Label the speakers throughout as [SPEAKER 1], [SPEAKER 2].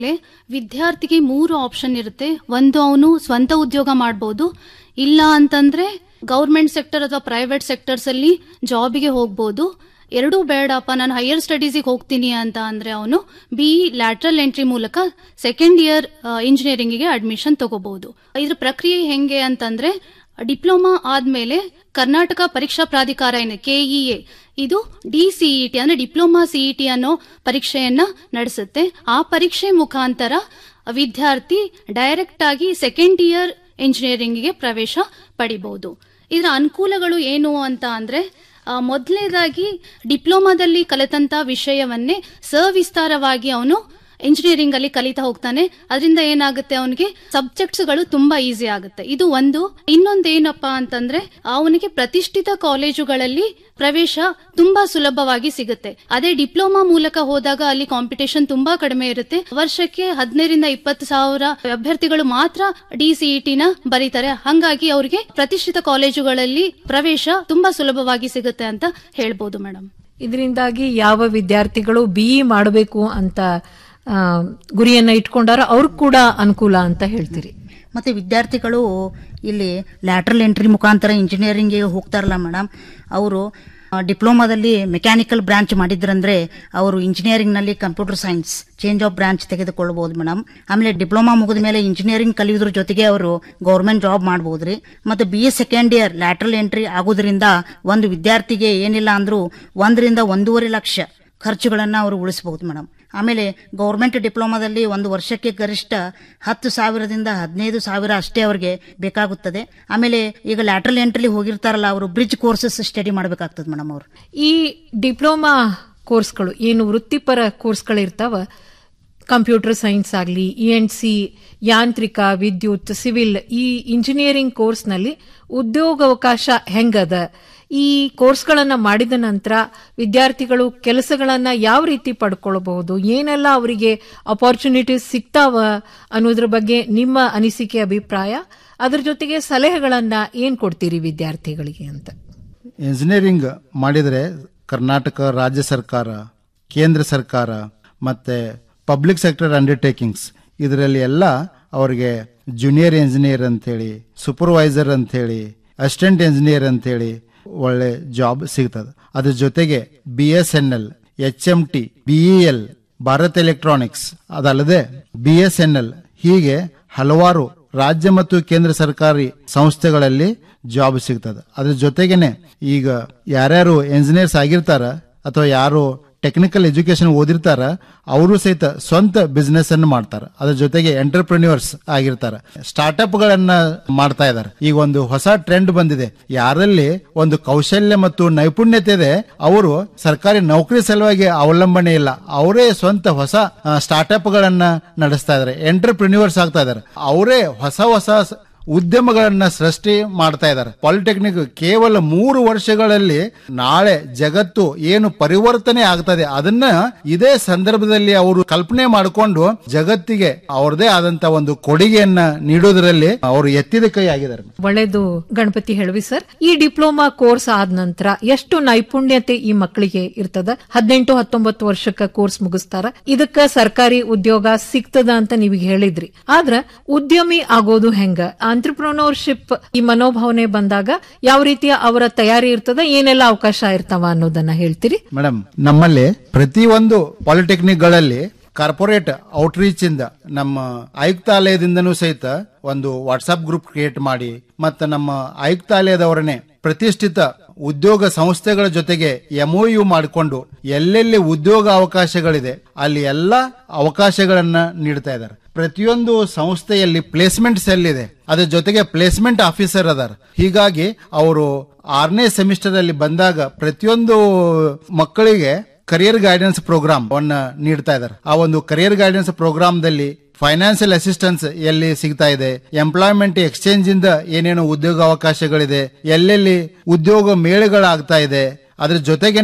[SPEAKER 1] ಲೆ ವಿದ್ಯಾರ್ಥಿಗೆ ಮೂರು ಆಪ್ಷನ್ ಇರುತ್ತೆ ಒಂದು ಅವನು ಸ್ವಂತ ಉದ್ಯೋಗ ಮಾಡಬಹುದು ಇಲ್ಲ ಅಂತಂದ್ರೆ ಗೌರ್ಮೆಂಟ್ ಸೆಕ್ಟರ್ ಅಥವಾ ಪ್ರೈವೇಟ್ ಸೆಕ್ಟರ್ಸ್ ಅಲ್ಲಿ ಜಾಬಿಗೆ ಹೋಗ್ಬೋದು ಎರಡೂ ಬೇಡಪ್ಪ ನಾನು ಹೈಯರ್ ಸ್ಟಡೀಸಿಗೆ ಹೋಗ್ತೀನಿ ಅಂತ ಅಂದ್ರೆ ಅವನು ಬಿ ಲ್ಯಾಟ್ರಲ್ ಎಂಟ್ರಿ ಮೂಲಕ ಸೆಕೆಂಡ್ ಇಯರ್ ಇಂಜಿನಿಯರಿಂಗಿಗೆ ಅಡ್ಮಿಷನ್ ತಗೋಬಹುದು ಇದ್ರ ಪ್ರಕ್ರಿಯೆ ಹೆಂಗೆ ಅಂತಂದ್ರೆ ಡಿಪ್ಲೊಮಾ ಆದ್ಮೇಲೆ ಕರ್ನಾಟಕ ಪರೀಕ್ಷಾ ಪ್ರಾಧಿಕಾರ ಏನು ಕೆಇಎ ಇದು ಡಿಸಿಇಟಿ ಅಂದ್ರೆ ಡಿಪ್ಲೊಮಾ ಸಿಇಟಿ ಅನ್ನೋ ಪರೀಕ್ಷೆಯನ್ನ ನಡೆಸುತ್ತೆ ಆ ಪರೀಕ್ಷೆ ಮುಖಾಂತರ ವಿದ್ಯಾರ್ಥಿ ಡೈರೆಕ್ಟ್ ಆಗಿ ಸೆಕೆಂಡ್ ಇಯರ್ ಇಂಜಿನಿಯರಿಂಗ್ಗೆ ಪ್ರವೇಶ ಪಡಿಬಹುದು ಇದರ ಅನುಕೂಲಗಳು ಏನು ಅಂತ ಅಂದ್ರೆ ಮೊದಲನೇದಾಗಿ ಡಿಪ್ಲೊಮಾದಲ್ಲಿ ಕಲಿತಂತ ವಿಷಯವನ್ನೇ ಸವಿಸ್ತಾರವಾಗಿ ಅವನು ಇಂಜಿನಿಯರಿಂಗ್ ಅಲ್ಲಿ ಕಲಿತಾ ಹೋಗ್ತಾನೆ ಅದರಿಂದ ಏನಾಗುತ್ತೆ ಅವನಿಗೆ ಸಬ್ಜೆಕ್ಟ್ಸ್ ಗಳು ತುಂಬಾ ಈಸಿ ಆಗುತ್ತೆ ಇದು ಒಂದು ಇನ್ನೊಂದು ಏನಪ್ಪಾ ಅಂತಂದ್ರೆ ಅವನಿಗೆ ಪ್ರತಿಷ್ಠಿತ ಕಾಲೇಜುಗಳಲ್ಲಿ ಪ್ರವೇಶ ತುಂಬಾ ಸುಲಭವಾಗಿ ಸಿಗುತ್ತೆ ಅದೇ ಡಿಪ್ಲೊಮಾ ಮೂಲಕ ಹೋದಾಗ ಅಲ್ಲಿ ಕಾಂಪಿಟೇಷನ್ ತುಂಬಾ ಕಡಿಮೆ ಇರುತ್ತೆ ವರ್ಷಕ್ಕೆ ಹದಿನೈದರಿಂದ ಇಪ್ಪತ್ತು ಸಾವಿರ ಅಭ್ಯರ್ಥಿಗಳು ಮಾತ್ರ ಡಿಸಿಇಟಿನ ಬರೀತಾರೆ ಹಂಗಾಗಿ ಅವರಿಗೆ ಪ್ರತಿಷ್ಠಿತ ಕಾಲೇಜುಗಳಲ್ಲಿ ಪ್ರವೇಶ ತುಂಬಾ ಸುಲಭವಾಗಿ ಸಿಗುತ್ತೆ ಅಂತ ಹೇಳ್ಬೋದು ಮೇಡಮ್
[SPEAKER 2] ಇದರಿಂದಾಗಿ ಯಾವ ವಿದ್ಯಾರ್ಥಿಗಳು ಬಿಇ ಮಾಡಬೇಕು ಅಂತ ಆ, ಗುರಿಯನ್ನ ಇಟ್ಕೊಂಡಾರ ಅವ್ರಿಗೆ ಕೂಡ ಅನುಕೂಲ ಅಂತ ಹೇಳ್ತೀರಿ
[SPEAKER 3] ಮತ್ತೆ ವಿದ್ಯಾರ್ಥಿಗಳು ಇಲ್ಲಿ ಲ್ಯಾಟ್ರಲ್ ಎಂಟ್ರಿ ಮುಖಾಂತರ ಇಂಜಿನಿಯರಿಂಗ್ಗೆ ಹೋಗ್ತಾರಲ್ಲ ಮೇಡಮ್ ಅವರು ಡಿಪ್ಲೊಮಾದಲ್ಲಿ ಮೆಕ್ಯಾನಿಕಲ್ ಬ್ರಾಂಚ್ ಮಾಡಿದ್ರಂದ್ರೆ ಅವರು ಇಂಜಿನಿಯರಿಂಗ್ನಲ್ಲಿ computer science change of branch ತೆಗೆದುಕೊಳ್ಳಬಹುದು ಮೇಡಮ್ ಆಮೇಲೆ ಡಿಪ್ಲೊಮಾ ಮುಗಿದ ಮೇಲೆ ಇಂಜಿನಿಯರಿಂಗ್ ಕಲಿಯೋದ್ರ ಜೊತೆಗೆ ಅವರು ಗೌರ್ಮೆಂಟ್ ಜಾಬ್ ಮಾಡಬಹುದ್ರಿ ಮತ್ತೆ B A second year lateral entry ಆಗೋದ್ರಿಂದ ಒಂದು ವಿದ್ಯಾರ್ಥಿಗೆ ಏನಿಲ್ಲ ಅಂದ್ರೂ ಒಂದರಿಂದ ಒಂದೂವರೆ ಲಕ್ಷ ಖರ್ಚುಗಳನ್ನ ಅವರು ಉಳಿಸಬಹುದು ಮೇಡಮ್ ಆಮೇಲೆ ಗೌರ್ಮೆಂಟ್ ಡಿಪ್ಲೊಮಾದಲ್ಲಿ ಒಂದು ವರ್ಷಕ್ಕೆ ಗರಿಷ್ಠ ಹತ್ತು ಸಾವಿರದಿಂದ ಹದಿನೈದು ಸಾವಿರ ಅಷ್ಟೇ ಅವರಿಗೆ ಬೇಕಾಗುತ್ತದೆ ಆಮೇಲೆ ಈಗ ಲ್ಯಾಟ್ರಲ್ ಎಂಟ್ರಿ ಹೋಗಿರ್ತಾರಲ್ಲ ಅವರು ಬ್ರಿಡ್ಜ್ ಕೋರ್ಸಸ್ ಸ್ಟಡಿ ಮಾಡಬೇಕಾಗ್ತದೆ ಮೇಡಮ್ ಅವರು
[SPEAKER 2] ಈ ಡಿಪ್ಲೊಮಾ ಕೋರ್ಸ್ಗಳು ಏನು ವೃತ್ತಿಪರ ಕೋರ್ಸ್ಗಳಿರ್ತಾವ ಕಂಪ್ಯೂಟರ್ ಸೈನ್ಸ್ ಆಗಲಿ ಇ ಎನ್ ಸಿ ಯಾಂತ್ರಿಕ ವಿದ್ಯುತ್ ಸಿವಿಲ್ ಈ ಇಂಜಿನಿಯರಿಂಗ್ ಕೋರ್ಸ್ನಲ್ಲಿ ಉದ್ಯೋಗಾವಕಾಶ ಹೆಂಗದ ಈ ಕೋರ್ಸ್ಗಳನ್ನ ಮಾಡಿದ ನಂತರ ವಿದ್ಯಾರ್ಥಿಗಳು ಕೆಲಸಗಳನ್ನ ಯಾವ ರೀತಿ ಪಡ್ಕೊಳ್ಬಹುದು ಏನೆಲ್ಲ ಅವರಿಗೆ ಅಪಾರ್ಚುನಿಟೀಸ್ ಸಿಗ್ತಾವ ಅನ್ನೋದ್ರ ಬಗ್ಗೆ ನಿಮ್ಮ ಅನಿಸಿಕೆ ಅಭಿಪ್ರಾಯ ಅದ್ರ ಜೊತೆಗೆ ಸಲಹೆಗಳನ್ನ ಏನ್ ಕೊಡ್ತೀರಿ ವಿದ್ಯಾರ್ಥಿಗಳಿಗೆ ಅಂತ
[SPEAKER 4] ಇಂಜಿನಿಯರಿಂಗ್ ಮಾಡಿದರೆ ಕರ್ನಾಟಕ ರಾಜ್ಯ ಸರ್ಕಾರ ಕೇಂದ್ರ ಸರ್ಕಾರ ಮತ್ತೆ ಪಬ್ಲಿಕ್ ಸೆಕ್ಟರ್ ಅಂಡರ್ಟೇಕಿಂಗ್ಸ್ ಇದರಲ್ಲಿ ಎಲ್ಲ ಅವರಿಗೆ ಜೂನಿಯರ್ ಇಂಜಿನಿಯರ್ ಅಂತೇಳಿ ಸೂಪರ್ವೈಸರ್ ಅಂತೇಳಿ ಅಸಿಸ್ಟೆಂಟ್ ಇಂಜಿನಿಯರ್ ಅಂತೇಳಿ ಒಳ್ಳೆ ಜಾಬ್ ಸಿಗ್ತದೆ ಅದ್ರ ಜೊತೆಗೆ B S N L H M T BEL Bharat electronics ಅದಲ್ಲದೆ ಬಿ ಎಸ್ ಎನ್ ಎಲ್ ಹೀಗೆ ಹಲವಾರು ರಾಜ್ಯ ಮತ್ತು ಕೇಂದ್ರ ಸರ್ಕಾರಿ ಸಂಸ್ಥೆಗಳಲ್ಲಿ ಜಾಬ್ ಸಿಗ್ತದೆ ಅದ್ರ ಜೊತೆಗೇನೆ ಈಗ ಯಾರ್ಯಾರು ಇಂಜಿನಿಯರ್ಸ್ ಆಗಿರ್ತಾರ ಅಥವಾ ಯಾರು ಟೆಕ್ನಿಕಲ್ ಎಜುಕೇಶನ್ ಓದಿರ್ತಾರ ಅವರು ಸಹಿತ ಸ್ವಂತ ಬಿಸ್ನೆಸ್ ಅನ್ನು ಮಾಡ್ತಾರ ಅದ್ರ ಜೊತೆಗೆ ಎಂಟರ್ಪ್ರಿನ್ಯೂರ್ಸ್ ಆಗಿರ್ತಾರ ಸ್ಟಾರ್ಟ್ಅಪ್ ಗಳನ್ನ ಮಾಡ್ತಾ ಇದಾರೆ ಈಗ ಒಂದು ಹೊಸ ಟ್ರೆಂಡ್ ಬಂದಿದೆ ಯಾರಲ್ಲಿ ಒಂದು ಕೌಶಲ್ಯ ಮತ್ತು ನೈಪುಣ್ಯತೆ ಇದೆ ಅವರು ಸರ್ಕಾರಿ ನೌಕರಿ ಸಲುವಾಗಿ ಅವಲಂಬನೆ ಇಲ್ಲ ಅವರೇ ಸ್ವಂತ ಹೊಸ ಸ್ಟಾರ್ಟ್ಅಪ್ ಗಳನ್ನ ನಡೆಸ್ತಾ ಇದಾರೆ ಎಂಟರ್ಪ್ರಿನ್ಯೂರ್ಸ್ ಆಗ್ತಾ ಇದಾರೆ ಅವರೇ ಹೊಸ ಹೊಸ ಸ- ಉದ್ಯಮಗಳನ್ನ ಸೃಷ್ಟಿ ಮಾಡ್ತಾ ಇದ್ದಾರೆ ಪಾಲಿಟೆಕ್ನಿಕ್ ಕೇವಲ ಮೂರು ವರ್ಷಗಳಲ್ಲಿ ನಾಳೆ ಜಗತ್ತು ಏನು ಪರಿವರ್ತನೆ ಆಗ್ತದೆ ಅದನ್ನ ಇದೇ ಸಂದರ್ಭದಲ್ಲಿ ಅವರು ಕಲ್ಪನೆ ಮಾಡಿಕೊಂಡು ಜಗತ್ತಿಗೆ ಅವ್ರದೇ ಆದಂತ ಒಂದು ಕೊಡುಗೆಯನ್ನ ನೀಡೋದ್ರಲ್ಲಿ ಅವರು ಎತ್ತಿದ ಕೈ ಆಗಿದ್ದಾರೆ
[SPEAKER 2] ಒಳ್ಳೇದು ಗಣಪತಿ ಹೇಳುವಿ ಸರ್ ಈ ಡಿಪ್ಲೊಮಾ ಕೋರ್ಸ್ ಆದ ನಂತರ ಎಷ್ಟು ನೈಪುಣ್ಯತೆ ಈ ಮಕ್ಕಳಿಗೆ ಇರ್ತದ ಹದಿನೆಂಟು ಹತ್ತೊಂಬತ್ತು ವರ್ಷಕ್ಕ ಕೋರ್ಸ್ ಮುಗಿಸ್ತಾರ ಇದಕ್ಕ ಸರ್ಕಾರಿ ಉದ್ಯೋಗ ಸಿಗ್ತದ ಅಂತ ನೀವೀಗ ಹೇಳಿದ್ರಿ ಆದ್ರ ಉದ್ಯಮಿ ಆಗೋದು ಹೆಂಗ ಆಂಟ್ರಪ್ರನೋರ್ಶಿಪ್ ಈ ಮನೋಭಾವನೆ ಬಂದಾಗ ಯಾವ ರೀತಿಯ ಅವರ ತಯಾರಿ ಇರ್ತದ ಏನೆಲ್ಲ ಅವಕಾಶ ಇರ್ತಾವ ಅನ್ನೋದನ್ನ ಹೇಳ್ತೀರಿ
[SPEAKER 4] ಮೇಡಮ್ ನಮ್ಮಲ್ಲಿ ಪ್ರತಿಯೊಂದು ಪಾಲಿಟೆಕ್ನಿಕ್ ಗಳಲ್ಲಿ ಕಾರ್ಪೊರೇಟ್ ಔಟ್ರೀಚ್ ಇಂದ ನಮ್ಮ ಆಯುಕ್ತಾಲಯದಿಂದನೂ ಸಹಿತ ಒಂದು ವಾಟ್ಸ್ಆಪ್ ಗ್ರೂಪ್ ಕ್ರಿಯೇಟ್ ಮಾಡಿ ಮತ್ತು ನಮ್ಮ ಆಯುಕ್ತಾಲಯದವರನ್ನೇ ಪ್ರತಿಷ್ಠಿತ ಉದ್ಯೋಗ ಸಂಸ್ಥೆಗಳ ಜೊತೆಗೆ ಎಂಒಯು ಮಾಡಿಕೊಂಡು ಎಲ್ಲೆಲ್ಲಿ ಉದ್ಯೋಗ ಅವಕಾಶಗಳಿದೆ ಅಲ್ಲಿ ಎಲ್ಲ ಅವಕಾಶಗಳನ್ನ ನೀಡ್ತಾ ಇದ್ದಾರೆ ಪ್ರತಿಯೊಂದು ಸಂಸ್ಥೆಯಲ್ಲಿ ಪ್ಲೇಸ್ಮೆಂಟ್ ಸೆಲ್ ಇದೆ ಅದ್ರ ಜೊತೆಗೆ ಪ್ಲೇಸ್ಮೆಂಟ್ ಆಫೀಸರ್ ಅದಾರ ಹೀಗಾಗಿ ಅವರು ಆರನೇ ಸೆಮಿಸ್ಟರ್ ಅಲ್ಲಿ ಬಂದಾಗ ಪ್ರತಿಯೊಂದು ಮಕ್ಕಳಿಗೆ ಕರಿಯರ್ ಗೈಡೆನ್ಸ್ ಪ್ರೋಗ್ರಾಮ್ ಅನ್ನ ನೀಡ್ತಾ ಇದ್ದಾರೆ ಆ ಒಂದು ಕರಿಯರ್ ಗೈಡೆನ್ಸ್ ಪ್ರೋಗ್ರಾಮ್ದಲ್ಲಿ ಫೈನಾನ್ಷಿಯಲ್ ಅಸಿಸ್ಟೆನ್ಸ್ ಎಲ್ಲಿ ಸಿಗ್ತಾ ಇದೆ ಎಂಪ್ಲಾಯ್ಮೆಂಟ್ ಎಕ್ಸ್ಚೇಂಜ್ ಇಂದ ಏನೇನು ಉದ್ಯೋಗ ಅವಕಾಶಗಳಿದೆ ಎಲ್ಲೆಲ್ಲಿ ಉದ್ಯೋಗ ಮೇಳಗಳಾಗ್ತಾ ಇದೆ ಅದ್ರ ಜೊತೆಗೇನೆ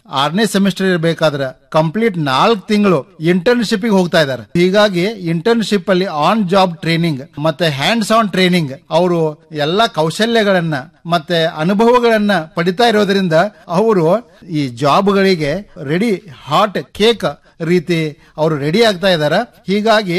[SPEAKER 4] ಆರನೇ ಸೆಮಿಸ್ಟರ್ ಇರಬೇಕಾದ್ರೆ ಕಂಪ್ಲೀಟ್ ನಾಲ್ಕು ತಿಂಗಳು ಇಂಟರ್ನ್ಶಿಪ್ ಹೋಗ್ತಾ ಇದ್ದಾರೆ ಹೀಗಾಗಿ ಇಂಟರ್ನ್ಶಿಪ್ ಅಲ್ಲಿ ಆನ್ ಜಾಬ್ ಟ್ರೈನಿಂಗ್ ಮತ್ತೆ ಹ್ಯಾಂಡ್ಸ್ ಆನ್ ಟ್ರೈನಿಂಗ್ ಅವರು ಎಲ್ಲಾ ಕೌಶಲ್ಯಗಳನ್ನ ಮತ್ತೆ ಅನುಭವಗಳನ್ನ ಪಡಿತಾ ಇರೋದ್ರಿಂದ ಅವರು ಈ ಜಾಬ್ಗಳಿಗೆ ರೆಡಿ ಹಾಟ್ ಕೇಕ್ ರೀತಿ ಅವರು ರೆಡಿ ಆಗ್ತಾ ಇದಾರ ಹೀಗಾಗಿ